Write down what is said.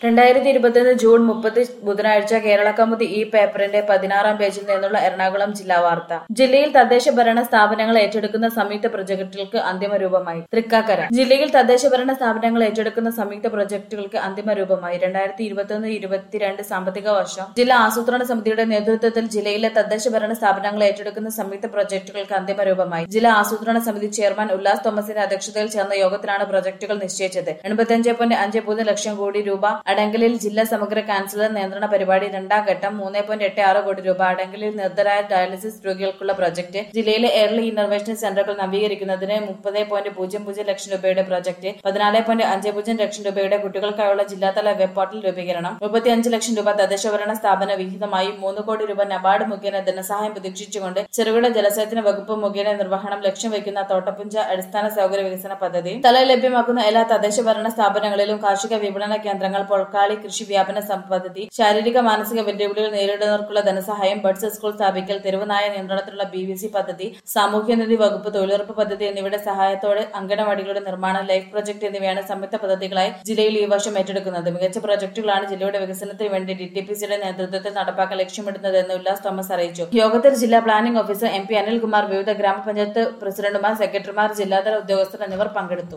രണ്ടായിരത്തി ഇരുപത്തിയൊന്ന് ജൂൺ മുപ്പത് ബുധനാഴ്ച കേരള കൗമുദി ഈ പേപ്പറിന്റെ പതിനാറാം പേജിൽ നിന്നുള്ള എറണാകുളം ജില്ലാ വാർത്ത ജില്ലയിൽ തദ്ദേശ ഭരണ സ്ഥാപനങ്ങൾ ഏറ്റെടുക്കുന്ന സംയുക്ത പ്രൊജക്ടുകൾക്ക് അന്തിമ രൂപമായി തൃക്കാക്കര ജില്ലയിൽ തദ്ദേശ ഭരണ സ്ഥാപനങ്ങൾ ഏറ്റെടുക്കുന്ന സംയുക്ത പ്രൊജക്ടുകൾക്ക് അന്തിമ രൂപമായി രണ്ടായിരത്തി ഇരുപത്തിയൊന്ന് ഇരുപത്തിരണ്ട് സാമ്പത്തിക വർഷം ജില്ലാ ആസൂത്രണ സമിതിയുടെ നേതൃത്വത്തിൽ ജില്ലയിലെ തദ്ദേശ ഭരണ സ്ഥാപനങ്ങൾ ഏറ്റെടുക്കുന്ന സംയുക്ത പ്രൊജക്ടുകൾക്ക് അന്തിമ രൂപമായി ജില്ലാ ആസൂത്രണ സമിതി ചെയർമാൻ ഉല്ലാസ് തോമസിന്റെ അധ്യക്ഷതയിൽ ചേർന്ന യോഗത്തിലാണ് പ്രൊജക്ടുകൾ നിശ്ചയിച്ചത് എൺപത്തിയഞ്ച് പോയിന്റ് അഞ്ച് പൂജ്യം ലക്ഷം കോടി രൂപ അടങ്കലിൽ ജില്ലാ സമഗ്ര ക്യാൻസർ നിയന്ത്രണ പരിപാടി രണ്ടാം ഘട്ടം മൂന്ന് പോയിന്റ് എട്ട് ആറ് കോടി രൂപ അടങ്കലിൽ നിർദ്ധരായ ഡയാലിസിസ് രോഗികൾക്കുള്ള പ്രൊജക്ട് ജില്ലയിലെ എയർലി ഇന്റർവെൻഷൻ സെന്ററുകൾ നവീകരിക്കുന്നതിന് മുപ്പത് പോയിന്റ് പൂജ്യം പൂജ്യം ലക്ഷം രൂപയുടെ പ്രൊജക്ട് പതിനാല് പോയിന്റ് അഞ്ച് പൂജ്യം ലക്ഷം രൂപയുടെ കുട്ടികൾക്കായുള്ള ജില്ലാതല വെബ് പോർട്ടൽ രൂപീകരണം മുപ്പത്തിയഞ്ച് ലക്ഷം രൂപ തദ്ദേശഭരണ സ്ഥാപന വിഹിതമായി മൂന്ന് കോടി രൂപ നബാർഡ് മുഖേന ധനസഹായം പ്രതീക്ഷിച്ചുകൊണ്ട് ചെറുകിട ജലസേചന വകുപ്പ് മുഖേന നിർവഹണം ലക്ഷ്യം വയ്ക്കുന്ന തോട്ടപ്പുഞ്ച അടിസ്ഥാന സൗകര്യ വികസന പദ്ധതി സ്ഥലം ലഭ്യമാക്കുന്ന എല്ലാ തദ്ദേശ ഭരണ സ്ഥാപനങ്ങളിലും കാർഷിക വിപണന കേന്ദ്രങ്ങൾ പൊൾക്കാളി കൃഷി വ്യാപന സം- പദ്ധതി ശാരീരിക മാനസിക വെല്ലുവിളികൾ നേരിടുന്നവർക്കുള്ള ധനസഹായം ബഡ്സ് സ്കൂൾ സ്ഥാപിക്കൽ തെരുവുനായ നിയന്ത്രണത്തിലുള്ള ബി വി സി പദ്ധതി സാമൂഹ്യനിധി വകുപ്പ് തൊഴിലുറപ്പ് പദ്ധതി എന്നിവയുടെ സഹായത്തോടെ അങ്കണവാടികളുടെ നിർമ്മാണം ലൈഫ് പ്രൊജക്ട് എന്നിവയാണ് സംയുക്ത പദ്ധതികളായി ജില്ലയിൽ ഈ വർഷം ഏറ്റെടുക്കുന്നത് മികച്ച പ്രൊജക്ടുകളാണ് ജില്ലയുടെ വികസനത്തിന് വേണ്ടി ഡി ടി പി സിയുടെ നേതൃത്വത്തിൽ നടപ്പാക്കാൻ ലക്ഷ്യമിടുന്നതെന്ന് ഉല്ലാസ് തോമസ് അറിയിച്ചു യോഗത്തിൽ ജില്ലാ planning officer M P Anilkumar വിവിധ ഗ്രാമപഞ്ചായത്ത് പ്രസിഡന്റുമാർ സെക്രട്ടറിമാർ ജില്ലാതല ഉദ്യോഗസ്ഥർ എന്നിവർ പങ്കെടുത്തു